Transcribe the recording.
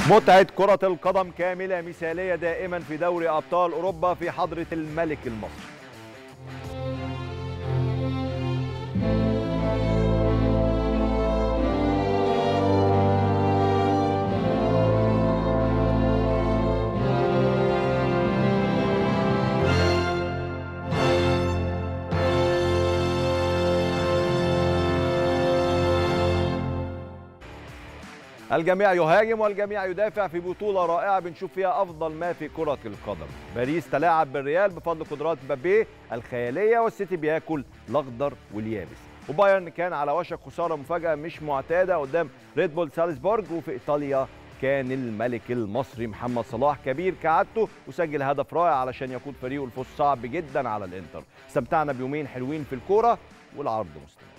متعة كرة القدم كاملة مثالية دائما في دوري أبطال أوروبا في حضرة الملك المصري الجميع يهاجم والجميع يدافع في بطولة رائعة بنشوف فيها أفضل ما في كرة القدم باريس تلاعب بالريال بفضل قدرات مبابي الخيالية والسيتي بياكل الأخضر واليابس وبايرن كان على وشك خسارة مفاجأة مش معتادة قدام ريد بول سالزبورج وفي إيطاليا كان الملك المصري محمد صلاح كبير كعادته وسجل هدف رائع علشان يقود فريقه الفوز صعب جدا على الانتر استمتعنا بيومين حلوين في الكوره والعرض مستمر